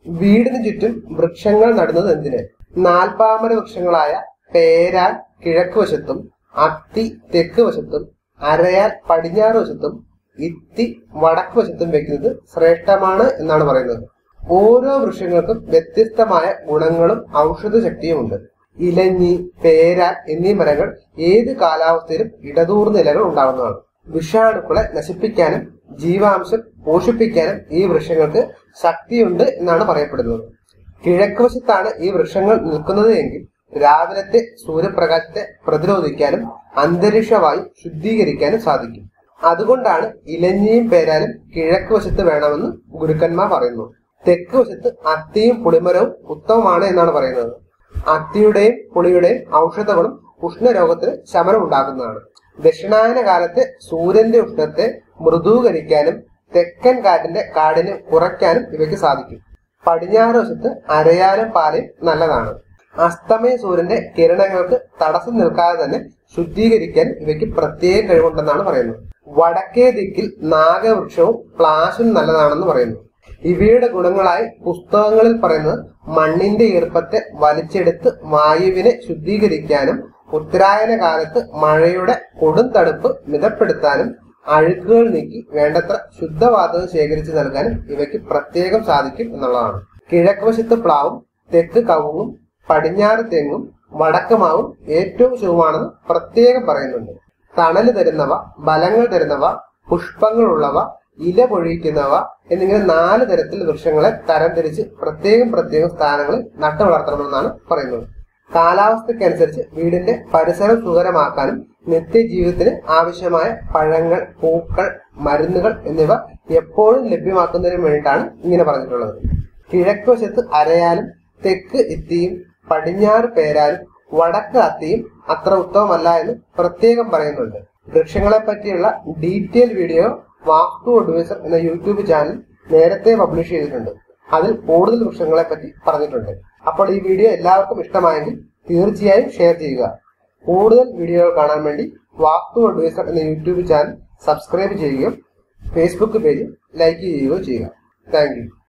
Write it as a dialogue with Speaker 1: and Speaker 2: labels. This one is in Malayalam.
Speaker 1: വീടിന് ചുറ്റും വൃക്ഷങ്ങൾ നടുന്നത് എന്തിന് നാൽപ്പാമര വൃക്ഷങ്ങളായ പേരാൽ കിഴക്ക് വശത്തും അത്തി തെക്ക് വശത്തും അരയാൽ പടിഞ്ഞാറ് വശത്തും ഇത്തി വടക്ക് വശത്തും വെക്കുന്നത് ശ്രേഷ്ഠമാണ് എന്നാണ് പറയുന്നത് ഓരോ വൃക്ഷങ്ങൾക്കും വ്യത്യസ്തമായ ഗുണങ്ങളും ഔഷധ ശക്തിയുമുണ്ട് ഇലഞ്ഞി പേര എന്നീ മരങ്ങൾ ഏത് കാലാവസ്ഥയിലും ഇടതൂർന്ന ഇലകൾ ഉണ്ടാകുന്നതാണ് വിഷാണുക്കളെ നശിപ്പിക്കാനും ജീവാംശം പോഷിപ്പിക്കാനും ഈ വൃക്ഷങ്ങൾക്ക് ശക്തിയുണ്ട് എന്നാണ് പറയപ്പെടുന്നത് കിഴക്ക് വശത്താണ് ഈ വൃക്ഷങ്ങൾ നിൽക്കുന്നത് എങ്കിൽ രാവിലത്തെ സൂര്യപ്രകാശത്തെ പ്രതിരോധിക്കാനും അന്തരീക്ഷവായു ശുദ്ധീകരിക്കാനും സാധിക്കും അതുകൊണ്ടാണ് ഇലഞ്ഞിയും പേരാലും കിഴക്ക് വശത്ത് വേണമെന്ന് ഗുരുക്കന്മാർ പറയുന്നു തെക്ക് വശത്ത് അത്തിയും പുളിമരവും ഉത്തമമാണ് എന്നാണ് പറയുന്നത് അത്തിയുടെയും പുളിയുടെയും ഔഷധങ്ങളും ഉഷ്ണരോഗത്തിന് ശമനം ഉണ്ടാക്കുന്നതാണ് ദക്ഷിണായന കാലത്ത് സൂര്യന്റെ ഉഷ്ണത്തെ മൃദൂകരിക്കാനും തെക്കൻ കാറ്റിന്റെ കാഠിന്യം കുറയ്ക്കാനും ഇവയ്ക്ക് സാധിക്കും പടിഞ്ഞാറ് വശത്ത് അരയാലും പാലയും നല്ലതാണ് അസ്തമയ സൂര്യന്റെ കിരണങ്ങൾക്ക് തടസ്സം നിൽക്കാതെ തന്നെ ശുദ്ധീകരിക്കാൻ ഇവയ്ക്ക് പ്രത്യേക കഴിവുണ്ടെന്നാണ് പറയുന്നത് വടക്കേ ദിക്കിൽ നാഗവൃക്ഷവും പ്ലാശും നല്ലതാണെന്ന് പറയുന്നു ഇവയുടെ ഗുണങ്ങളായി പുസ്തകങ്ങളിൽ പറയുന്നത് മണ്ണിന്റെ ഈർപ്പത്തെ വലിച്ചെടുത്ത് വായുവിനെ ശുദ്ധീകരിക്കാനും ഉത്തരായന കാലത്ത് മഴയുടെ കൊടും തടുപ്പ് മിതപ്പെടുത്താനും അഴുക്കുകൾ നീക്കി വേണ്ടത്ര ശുദ്ധവാതകം ശേഖരിച്ചു നൽകാനും ഇവയ്ക്ക് പ്രത്യേകം സാധിക്കും എന്നുള്ളതാണ് കിഴക്ക് വശത്ത് പ്ലാവും തെക്ക് കവുങ്ങും പടിഞ്ഞാറ് തെങ്ങും വടക്ക് മാവും ഏറ്റവും ശുഭമാണെന്ന് പ്രത്യേകം പറയുന്നുണ്ട് തണല് തരുന്നവ ബലങ്ങൾ തരുന്നവ പുഷ്പങ്ങളുള്ളവ ഇല പൊഴിക്കുന്നവ എന്നിങ്ങനെ നാല് തരത്തിൽ വൃക്ഷങ്ങളെ തരംതിരിച്ച് പ്രത്യേകം പ്രത്യേകം സ്ഥാനങ്ങളിൽ നട്ടു വളർത്തണമെന്നാണ് പറയുന്നത് കാലാവസ്ഥയ്ക്കനുസരിച്ച് വീടിന്റെ പരിസരം സുഖകരമാക്കാനും നിത്യജീവിതത്തിന് ആവശ്യമായ പഴങ്ങൾ പൂക്കൾ മരുന്നുകൾ എന്നിവ എപ്പോഴും ലഭ്യമാക്കുന്നതിനും വേണ്ടിയിട്ടാണ് ഇങ്ങനെ പറഞ്ഞിട്ടുള്ളത് കിഴക്ക് വശത്ത് അരയാലും തെക്ക് എത്തിയും പടിഞ്ഞാറ് പേരാലും വടക്ക് അത്തിയും അത്ര ഉത്തമമല്ല എന്ന് പ്രത്യേകം പറയുന്നുണ്ട് വൃക്ഷങ്ങളെ പറ്റിയുള്ള ഡീറ്റെയിൽ വീഡിയോ വാസ്തു അഡ്വൈസർ എന്ന യൂട്യൂബ് ചാനൽ നേരത്തെ പബ്ലിഷ് ചെയ്തിട്ടുണ്ട് അതിൽ കൂടുതൽ വൃക്ഷങ്ങളെ പറ്റി പറഞ്ഞിട്ടുണ്ട് അപ്പോൾ ഈ വീഡിയോ എല്ലാവർക്കും ഇഷ്ടമായെങ്കിൽ തീർച്ചയായും ഷെയർ ചെയ്യുക കൂടുതൽ വീഡിയോകൾ കാണാൻ വേണ്ടി വാസ്തു അഡ്വൈസർ എന്ന യൂട്യൂബ് ചാനൽ സബ്സ്ക്രൈബ് ചെയ്യുകയും ഫേസ്ബുക്ക് പേജ് ലൈക്ക് ചെയ്യുകയോ ചെയ്യുക താങ്ക് യു